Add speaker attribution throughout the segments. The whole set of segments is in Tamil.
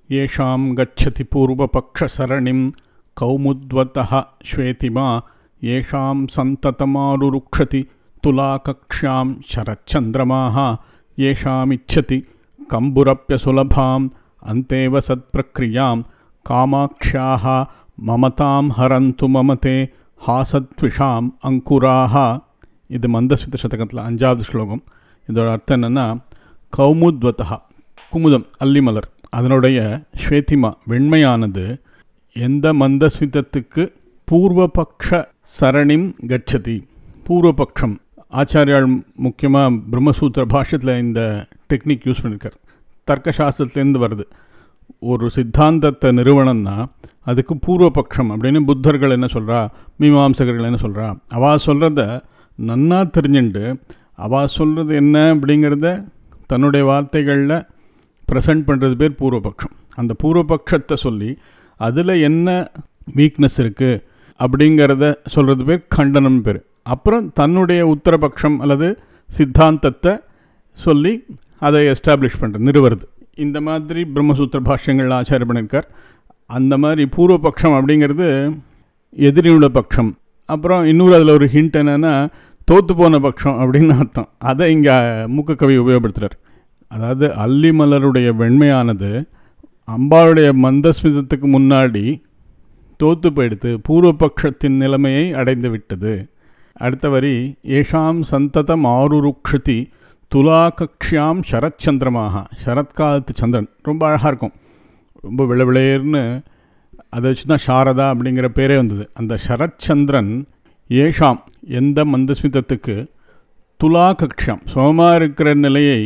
Speaker 1: येषां गच्छति पूर्वपक्षसरणिं कौमुद्वतः श्वेतिमा येषां सन्ततमारुरुक्षति तुलाकक्ष्यां शरच्चन्द्रमाः येषामिच्छति कम्बुरप्यसुलभाम् अन्तेव सत्प्रक्रियां कामाक्ष्याः ममतां हरन्तु ममते ஹாசத்விஷாம் அங்குராஹா இது மந்தஸ்மித சதகத்தில் அஞ்சாவது ஸ்லோகம் இதோட அர்த்தம் என்னென்னா கௌமுத்வதா குமுதம் அல்லிமலர் அதனுடைய ஸ்வேதிமா வெண்மையானது எந்த மந்தஸ்மிதத்துக்கு பூர்வபக்ஷ சரணிம் கச்சதி பூர்வபக்ஷம் ஆச்சாரியால் முக்கியமாக பிரம்மசூத்திர பாஷ்யத்தில் இந்த டெக்னிக் யூஸ் பண்ணியிருக்கார் தர்க்கசாஸ்திரத்துலேருந்து வருது ஒரு சித்தாந்தத்தை நிறுவனம்னா அதுக்கு பூர்வபக்ஷம் அப்படின்னு புத்தர்கள் என்ன சொல்கிறா மீமாம்சகர்கள் என்ன சொல்கிறா அவள் சொல்கிறத நன்னா தெரிஞ்சுண்டு அவள் சொல்கிறது என்ன அப்படிங்கிறத தன்னுடைய வார்த்தைகளில் ப்ரெசன்ட் பண்ணுறது பேர் பூர்வபக்ஷம் அந்த பூர்வபக்ஷத்தை சொல்லி அதில் என்ன வீக்னஸ் இருக்குது அப்படிங்கிறத சொல்கிறது பேர் கண்டனம் பேர் அப்புறம் தன்னுடைய உத்தரபக்ஷம் அல்லது சித்தாந்தத்தை சொல்லி அதை எஸ்டாப்ளிஷ் பண்ணுறது நிறுவுறது இந்த மாதிரி பிரம்மசூத்திர பாஷ்யங்கள் ஆச்சாரம் பண்ணியிருக்கார் அந்த மாதிரி பூர்வபக்ஷம் அப்படிங்கிறது எதிரியோட பட்சம் அப்புறம் இன்னொரு அதில் ஒரு ஹிண்ட் என்னென்னா தோத்து போன பட்சம் அப்படின்னு அர்த்தம் அதை இங்கே மூக்கக்கவி உபயோகப்படுத்துகிறார் அதாவது அல்லிமலருடைய வெண்மையானது அம்பாளுடைய மந்தஸ்மிதத்துக்கு முன்னாடி தோத்து போயிடுத்து பூர்வபக்ஷத்தின் நிலைமையை அடைந்து விட்டது அடுத்த வரி ஏஷாம் சந்ததம் ஆருருக்ஷதி துலாகக்ஷியாம் சரத்சந்திரமாக சரத்காலத்து சந்திரன் ரொம்ப அழகாக இருக்கும் ரொம்ப விளவிளையர்னு அதை வச்சு தான் சாரதா அப்படிங்கிற பேரே வந்தது அந்த சரத்சந்திரன் ஏஷாம் எந்த மந்தஸ்மிதத்துக்கு துலா கக்ஷாம் சமமாக இருக்கிற நிலையை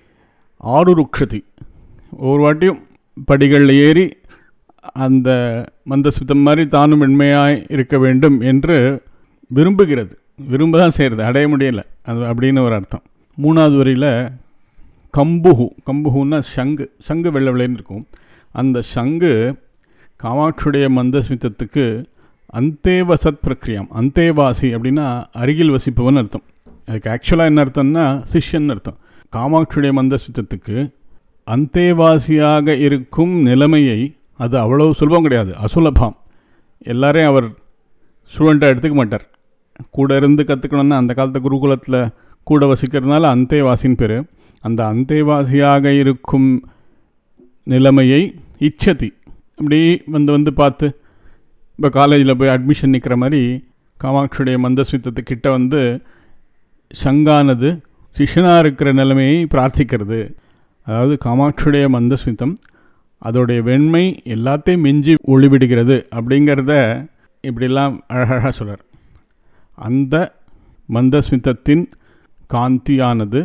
Speaker 1: ஆருருக்ஷதி ஒரு வாட்டியும் படிகளில் ஏறி அந்த மந்தஸ்மிதம் மாதிரி தானும் வெண்மையாக இருக்க வேண்டும் என்று விரும்புகிறது விரும்ப தான் செய்கிறது அடைய முடியலை அது அப்படின்னு ஒரு அர்த்தம் மூணாவது வரியில் கம்புஹு கம்புஹுன்னா சங்கு சங்கு வெள்ளை வெள்ளைன்னு இருக்கும் அந்த சங்கு காமாட்சியுடைய மந்தஸ்மிதத்துக்கு அந்தேவசத் பிரக்ரியாம் அந்தேவாசி அப்படின்னா அருகில் வசிப்பவன் அர்த்தம் அதுக்கு ஆக்சுவலாக என்ன அர்த்தம்னா சிஷ்யன் அர்த்தம் காமாட்சியுடைய மந்தஸ்மிதத்துக்கு அந்தேவாசியாக இருக்கும் நிலைமையை அது அவ்வளவு சுலபம் கிடையாது அசுலபம் எல்லாரையும் அவர் ஸ்டூடெண்ட்டாக எடுத்துக்க மாட்டார் கூட இருந்து கற்றுக்கணுன்னா அந்த காலத்து குருகுலத்தில் கூட வசிக்கிறதுனால அந்தேவாசின்னு பேர் அந்த அந்தேவாசியாக இருக்கும் நிலைமையை இச்சதி அப்படி வந்து வந்து பார்த்து இப்போ காலேஜில் போய் அட்மிஷன் நிற்கிற மாதிரி காமாட்சியுடைய மந்தஸ்மித்தத்து கிட்ட வந்து சங்கானது சிஷ்யனாக இருக்கிற நிலைமையை பிரார்த்திக்கிறது அதாவது காமாட்சியுடைய மந்தஸ்மித்தம் அதோடைய வெண்மை எல்லாத்தையும் மிஞ்சி ஒளிவிடுகிறது அப்படிங்கிறத இப்படிலாம் அழகழகாக சொல்கிறார் அந்த மந்தஸ்மிதத்தின் காந்தியானது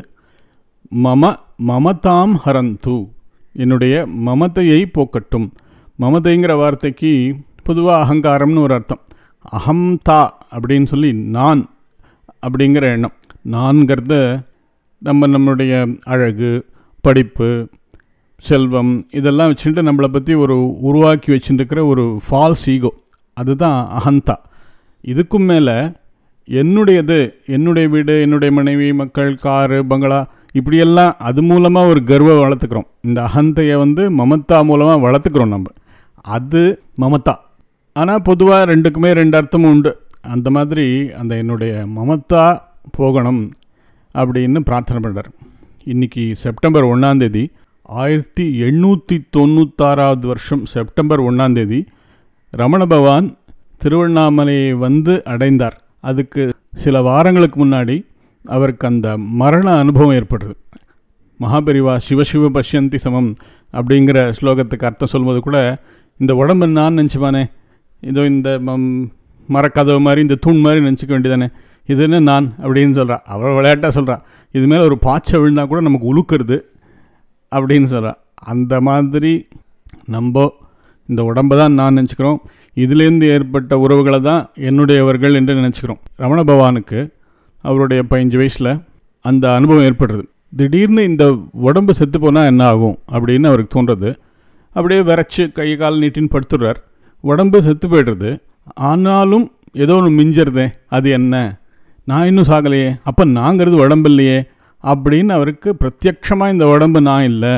Speaker 1: மம மமதாம் ஹரந்து என்னுடைய மமதையை போக்கட்டும் மமதைங்கிற வார்த்தைக்கு பொதுவாக அகங்காரம்னு ஒரு அர்த்தம் அகம்தா அப்படின்னு சொல்லி நான் அப்படிங்கிற எண்ணம் நான்கிறத நம்ம நம்மளுடைய அழகு படிப்பு செல்வம் இதெல்லாம் வச்சுட்டு நம்மளை பற்றி ஒரு உருவாக்கி வச்சுட்டுருக்கிற ஒரு ஃபால்ஸ் ஈகோ அதுதான் அகந்தா இதுக்கும் மேலே என்னுடையது என்னுடைய வீடு என்னுடைய மனைவி மக்கள் காரு பங்களா இப்படியெல்லாம் அது மூலமாக ஒரு கர்வம் வளர்த்துக்கிறோம் இந்த அகந்தையை வந்து மமத்தா மூலமாக வளர்த்துக்கிறோம் நம்ம அது மமத்தா ஆனால் பொதுவாக ரெண்டுக்குமே ரெண்டு அர்த்தமும் உண்டு அந்த மாதிரி அந்த என்னுடைய மமத்தா போகணும் அப்படின்னு பிரார்த்தனை பண்ணுறார் இன்றைக்கி செப்டம்பர் ஒன்றாந்தேதி ஆயிரத்தி எண்ணூற்றி தொண்ணூத்தாறாவது வருஷம் செப்டம்பர் ஒன்றாந்தேதி ரமண பகவான் திருவண்ணாமலையை வந்து அடைந்தார் அதுக்கு சில வாரங்களுக்கு முன்னாடி அவருக்கு அந்த மரண அனுபவம் ஏற்படுறது மகாபெரிவா சிவசிவ பஷ்யந்தி சமம் அப்படிங்கிற ஸ்லோகத்துக்கு அர்த்தம் சொல்லும்போது கூட இந்த உடம்பு நான் நினச்சிப்பானே இதோ இந்த மரக்கதவு மாதிரி இந்த தூண் மாதிரி நினச்சிக்க வேண்டியதானே இதுன்னு நான் அப்படின்னு சொல்கிறா அவள் விளையாட்டாக சொல்கிறா இது மேலே ஒரு பாய்ச்சல் விழுந்தால் கூட நமக்கு உழுக்கிறது அப்படின்னு சொல்கிறா அந்த மாதிரி நம்ம இந்த உடம்பை தான் நான் நினச்சிக்கிறோம் இதுலேருந்து ஏற்பட்ட உறவுகளை தான் என்னுடையவர்கள் என்று நினச்சிக்கிறோம் ரமண பகவானுக்கு அவருடைய பதினஞ்சு வயசில் அந்த அனுபவம் ஏற்படுறது திடீர்னு இந்த உடம்பு செத்து போனால் என்ன ஆகும் அப்படின்னு அவருக்கு தோன்றது அப்படியே விரைச்சி கை கால் நீட்டின்னு படுத்துடுறார் உடம்பு செத்து போய்டுறது ஆனாலும் ஏதோ ஒன்று மிஞ்சிருதே அது என்ன நான் இன்னும் சாகலையே அப்போ நாங்கிறது உடம்பு இல்லையே அப்படின்னு அவருக்கு பிரத்யக்ஷமாக இந்த உடம்பு நான் இல்லை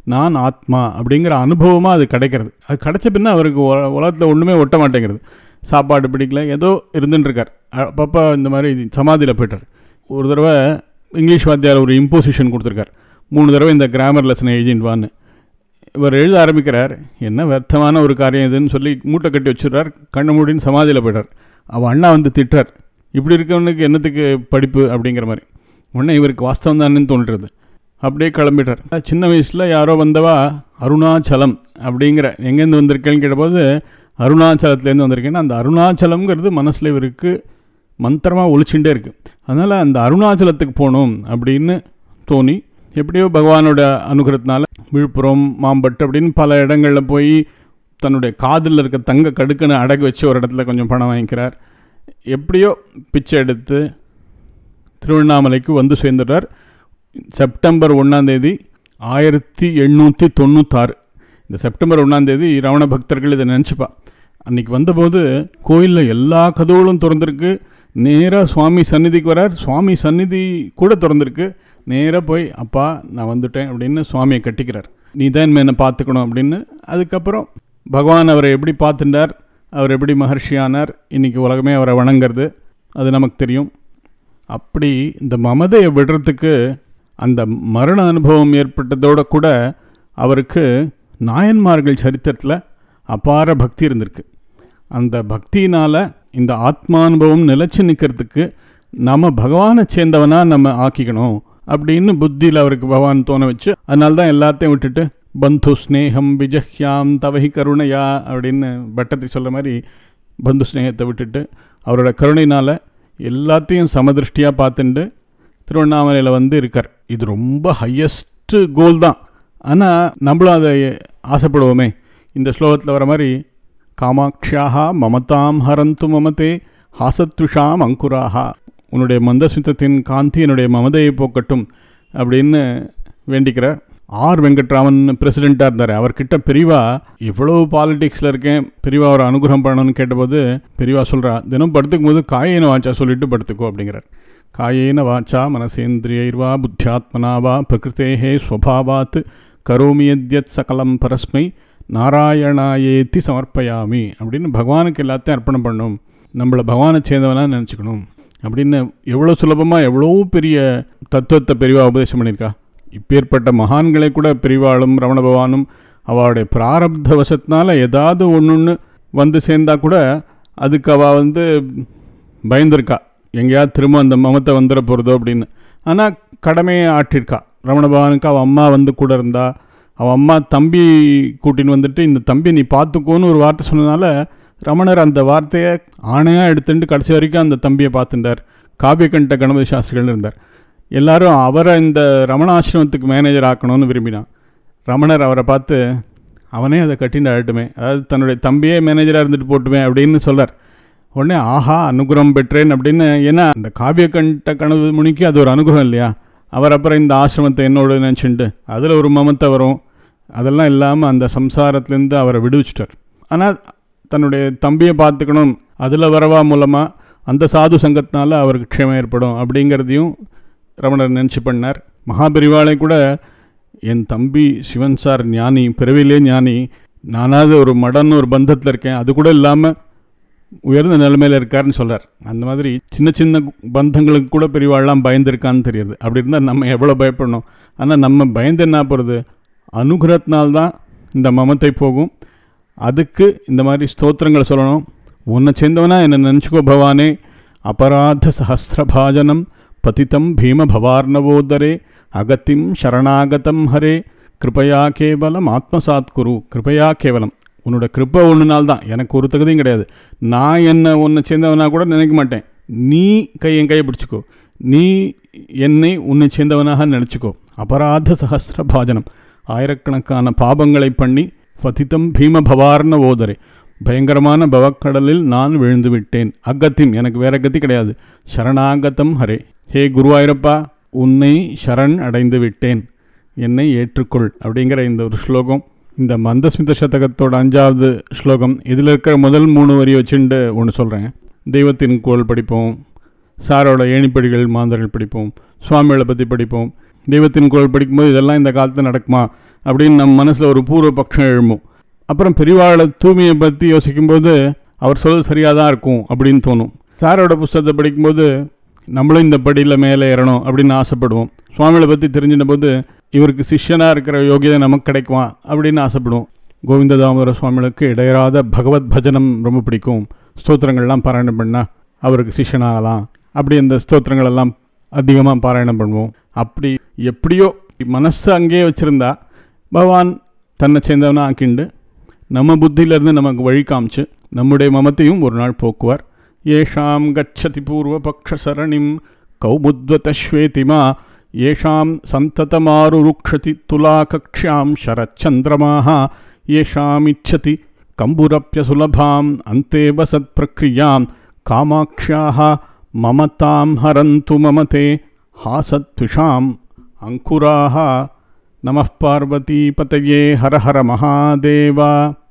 Speaker 1: நான் ஆத்மா அப்படிங்கிற அனுபவமாக அது கிடைக்கிறது அது கிடைச்ச பின்ன அவருக்கு உல- உலகத்தில் ஒன்றுமே ஒட்ட மாட்டேங்கிறது சாப்பாடு பிடிக்கல ஏதோ இருந்துன்னு இருக்கார் அப்பப்போ இந்த மாதிரி சமாதியில் போயிட்டார் ஒரு தடவை இங்கிலீஷ் வாத்தியார் ஒரு இம்போசிஷன் கொடுத்துருக்கார் மூணு தடவை இந்த கிராமர் லெசனை எழுதிட்டு வான்னு இவர் எழுத ஆரம்பிக்கிறார் என்ன व्यர்த்தமான ஒரு காரியம் இதுன்னு சொல்லி மூட்டை கட்டி வச்சுடுறார் கண்ணு மூடின்னு சமாதியில் போயிட்டார் அவன் அண்ணா வந்து திட்டார் இப்படி இருக்கவனுக்கு என்னத்துக்கு படிப்பு அப்படிங்கிற மாதிரி உடனே இவருக்கு வாஸ்தவம் தானேன்னு தோன்றுறது அப்படியே கிளம்பிட்டார் சின்ன வயசில் யாரோ வந்தவா அருணாச்சலம் அப்படிங்கிற எங்கேருந்து வந்திருக்கேன்னு கேட்டபோது அருணாச்சலத்துலேருந்து வந்திருக்கேன்னா அந்த அருணாச்சலம்ங்கிறது மனசில் இவருக்கு மந்திரமாக ஒழிச்சுட்டே இருக்குது அதனால் அந்த அருணாச்சலத்துக்கு போகணும் அப்படின்னு தோணி எப்படியோ பகவானோட அனுகிரகத்தினால விழுப்புரம் மாம்பட்டு அப்படின்னு பல இடங்களில் போய் தன்னுடைய காதில் இருக்க தங்க கடுக்கனை அடகு வச்சு ஒரு இடத்துல கொஞ்சம் பணம் வாங்கிக்கிறார் எப்படியோ பிச்சை எடுத்து திருவண்ணாமலைக்கு வந்து சேர்ந்துடுறார் செப்டம்பர் ஒன்றாந்தேதி ஆயிரத்தி எண்ணூற்றி தொண்ணூத்தாறு இந்த செப்டம்பர் ஒன்றாந்தேதி ரமண பக்தர்கள் இதை நினச்சிப்பா அன்னைக்கு வந்தபோது கோயிலில் எல்லா கதவுகளும் திறந்திருக்கு நேராக சுவாமி சந்நிதிக்கு வரார் சுவாமி சந்நிதி கூட திறந்திருக்கு நேராக போய் அப்பா நான் வந்துட்டேன் அப்படின்னு சுவாமியை கட்டிக்கிறார் நீ தான் இனிமே என்னை பார்த்துக்கணும் அப்படின்னு அதுக்கப்புறம் பகவான் அவரை எப்படி பார்த்துட்டார் அவர் எப்படி மகர்ஷியானார் இன்னைக்கு உலகமே அவரை வணங்குறது அது நமக்கு தெரியும் அப்படி இந்த மமதையை விடுறதுக்கு அந்த மரண அனுபவம் ஏற்பட்டதோட கூட அவருக்கு நாயன்மார்கள் சரித்திரத்தில் அபார பக்தி இருந்திருக்கு அந்த பக்தியினால் இந்த ஆத்மானுபவம் நிலச்சி நிற்கிறதுக்கு நம்ம பகவானை சேர்ந்தவனாக நம்ம ஆக்கிக்கணும் அப்படின்னு புத்தியில் அவருக்கு பகவான் தோண வச்சு அதனால தான் எல்லாத்தையும் விட்டுட்டு பந்து ஸ்னேகம் விஜஹ்யாம் தவஹி கருணையா அப்படின்னு பட்டத்தை சொல்கிற மாதிரி பந்து ஸ்னேகத்தை விட்டுட்டு அவரோட கருணையினால் எல்லாத்தையும் சமதிருஷ்டியாக பார்த்துட்டு திருவண்ணாமலையில் வந்து இருக்கார் இது ரொம்ப ஹையஸ்ட்டு கோல் தான் ஆனால் நம்மளும் அதை ஆசைப்படுவோமே இந்த ஸ்லோகத்தில் வர மாதிரி காமாட்சியாக மமதாம் ஹரந்து மமதே ஹாசத்விஷாம் அங்குராகா உன்னுடைய மந்தஸ்மிதத்தின் காந்தி என்னுடைய மமதையை போக்கட்டும் அப்படின்னு வேண்டிக்கிறார் ஆர் வெங்கட்ராமன் பிரசிடெண்ட்டாக இருந்தார் அவர்கிட்ட பெரியவா இவ்வளவு பாலிடிக்ஸில் இருக்கேன் பெரியவா ஒரு அனுகிரகம் பண்ணணும்னு கேட்டபோது பெரியவா சொல்கிறா தினம் படுத்துக்கும் போது காயேன வாச்சா சொல்லிட்டு படுத்துக்கோ அப்படிங்கிறார் காயேன வாச்சா மனசேந்திரியைர்வா புத்தியாத்மனா வா பிரகிருத்தேஹே ஸ்வபாவாத் கரோமி யத்யத் சகலம் பரஸ்மை நாராயணாயேத்தி சமர்ப்பயாமி அப்படின்னு பகவானுக்கு எல்லாத்தையும் அர்ப்பணம் பண்ணணும் நம்மளை பகவானை சேர்ந்தவனாக நினச்சிக்கணும் அப்படின்னு எவ்வளோ சுலபமாக எவ்வளோ பெரிய தத்துவத்தை பெரியவா உபதேசம் பண்ணியிருக்கா இப்பேற்பட்ட மகான்களை கூட பெரிவாளும் ரமண பகவானும் அவளுடைய பிராரப்த வசத்தினால ஏதாவது ஒன்று ஒன்று வந்து சேர்ந்தா கூட அதுக்கு அவள் வந்து பயந்துருக்கா எங்கேயாவது திரும்ப அந்த மமத்தை வந்துட போகிறதோ அப்படின்னு ஆனால் கடமையை ஆற்றிருக்கா ரமண பகவானுக்கு அவள் அம்மா வந்து கூட இருந்தா அவள் அம்மா தம்பி கூட்டின்னு வந்துட்டு இந்த தம்பி நீ பார்த்துக்கோன்னு ஒரு வார்த்தை சொன்னதுனால ரமணர் அந்த வார்த்தையை ஆணையாக எடுத்துட்டு கடைசி வரைக்கும் அந்த தம்பியை பார்த்துட்டார் காவியகண்ட கணபதி சாஸ்திரிகள் இருந்தார் எல்லாரும் அவரை இந்த ரமண ஆசிரமத்துக்கு மேனேஜர் ஆக்கணும்னு விரும்பினான் ரமணர் அவரை பார்த்து அவனே அதை கட்டின்னு அழட்டுமே அதாவது தன்னுடைய தம்பியே மேனேஜராக இருந்துட்டு போட்டுமே அப்படின்னு சொல்றார் உடனே ஆஹா அனுகிரகம் பெற்றேன் அப்படின்னு ஏன்னா அந்த காவியகண்ட கனவு முனிக்கு அது ஒரு அனுகிரகம் இல்லையா அவர் அப்புறம் இந்த ஆசிரமத்தை என்னோட நினச்சிண்டு அதில் ஒரு மமத்தை வரும் அதெல்லாம் இல்லாமல் அந்த சம்சாரத்துலேருந்து அவரை விடுவிச்சிட்டார் ஆனால் தன்னுடைய தம்பியை பார்த்துக்கணும் அதில் வரவா மூலமாக அந்த சாது சங்கத்தினால அவருக்கு க்ஷேமம் ஏற்படும் அப்படிங்கிறதையும் ரமணர் நினச்சி பண்ணார் மகாபெரிவாளை கூட என் தம்பி சிவன் சார் ஞானி பிறவிலே ஞானி நானாவது ஒரு மடன்னு ஒரு பந்தத்தில் இருக்கேன் அது கூட இல்லாமல் உயர்ந்த நிலைமையில் இருக்காருன்னு சொல்கிறார் அந்த மாதிரி சின்ன சின்ன பந்தங்களுக்கு கூட பெரியவாள்லாம் பயந்துருக்கான்னு தெரியுது அப்படி இருந்தால் நம்ம எவ்வளோ பயப்படணும் ஆனால் நம்ம பயந்து என்ன போகிறது அனுகிரகத்தினால்தான் இந்த மமத்தை போகும் அதுக்கு இந்த மாதிரி ஸ்தோத்திரங்களை சொல்லணும் உன்னை சேர்ந்தவனா என்னை நினச்சிக்கோ பவானே அபராத சஹசிரபாஜனம் பதித்தம் பீம பவார்ணவோதரே அகத்திம் சரணாகதம் ஹரே கிருபையா கேவலம் ஆத்மசாத் குரு கிருபையா கேவலம் உன்னோட கிருப்பை ஒன்றுனால தான் எனக்கு ஒரு தகுதியும் கிடையாது நான் என்ன உன்னை சேர்ந்தவனா கூட நினைக்க மாட்டேன் நீ கை என் கையை பிடிச்சிக்கோ நீ என்னை உன்னை சேர்ந்தவனாக நினச்சிக்கோ அபராத சஹசிர பாஜனம் ஆயிரக்கணக்கான பாபங்களை பண்ணி பதித்தம் பீம பவார்ண ஓதரே பயங்கரமான பவக்கடலில் நான் விழுந்து விட்டேன் அகத்திம் எனக்கு வேற கத்தி கிடையாது சரணாகதம் ஹரே ஹே குருவாயிரப்பா உன்னை சரண் அடைந்து விட்டேன் என்னை ஏற்றுக்கொள் அப்படிங்கிற இந்த ஒரு ஸ்லோகம் இந்த மந்தஸ்மித சதகத்தோட அஞ்சாவது ஸ்லோகம் இதில் இருக்கிற முதல் மூணு வரி வச்சுட்டு ஒன்று சொல்கிறேன் தெய்வத்தின் கோள் படிப்போம் சாரோட ஏணிப்படிகள் மாந்தர்கள் படிப்போம் சுவாமிகளை பற்றி படிப்போம் தெய்வத்தின் கோள் படிக்கும்போது இதெல்லாம் இந்த காலத்தில் நடக்குமா அப்படின்னு நம்ம மனசில் ஒரு பூர்வ பட்சம் எழும்பும் அப்புறம் பெரியவாளை தூய்மையை பற்றி யோசிக்கும்போது அவர் சொல்றது சரியாக தான் இருக்கும் அப்படின்னு தோணும் சாரோட புஸ்தகத்தை படிக்கும்போது நம்மளும் இந்த படியில் மேலே ஏறணும் அப்படின்னு ஆசைப்படுவோம் சுவாமிகளை பற்றி தெரிஞ்சின போது இவருக்கு சிஷ்யனாக இருக்கிற யோகியதை நமக்கு கிடைக்குமா அப்படின்னு ஆசைப்படுவோம் கோவிந்த தாமோதர சுவாமிகளுக்கு இடையராத பகவத் பஜனம் ரொம்ப பிடிக்கும் ஸ்தோத்திரங்கள்லாம் பாராயணம் பண்ணால் அவருக்கு சிஷ்யனாகலாம் அப்படி இந்த ஸ்தோத்திரங்கள் எல்லாம் அதிகமாக பாராயணம் பண்ணுவோம் அப்படி எப்படியோ மனசு அங்கேயே வச்சுருந்தா பகவான் தன்னை சேர்ந்தவனா ஆக்கிண்டு நம்ம புத்தியிலேருந்து நமக்கு வழி காமிச்சு நம்முடைய மமத்தையும் ஒரு நாள் போக்குவார் ஏஷாம் கச்சதி பூர்வபக்ஷசரணிம் கௌமுத்வதஸ்வேதிமா ஏஷாம் சந்ததமாருருக்ஷதி துலாகக்ஷ்யாம் சரச்சந்திரமாக ஏஷாமிच्छति கம்புரப்பியசுலபாம் अन्ते वसत्प्रक्रियां कामाक्ष्याः ममतां हरन्तु ममते हासत्विषाम् अङ्कुराः नमः पार्वतीपतये हर हर महादेव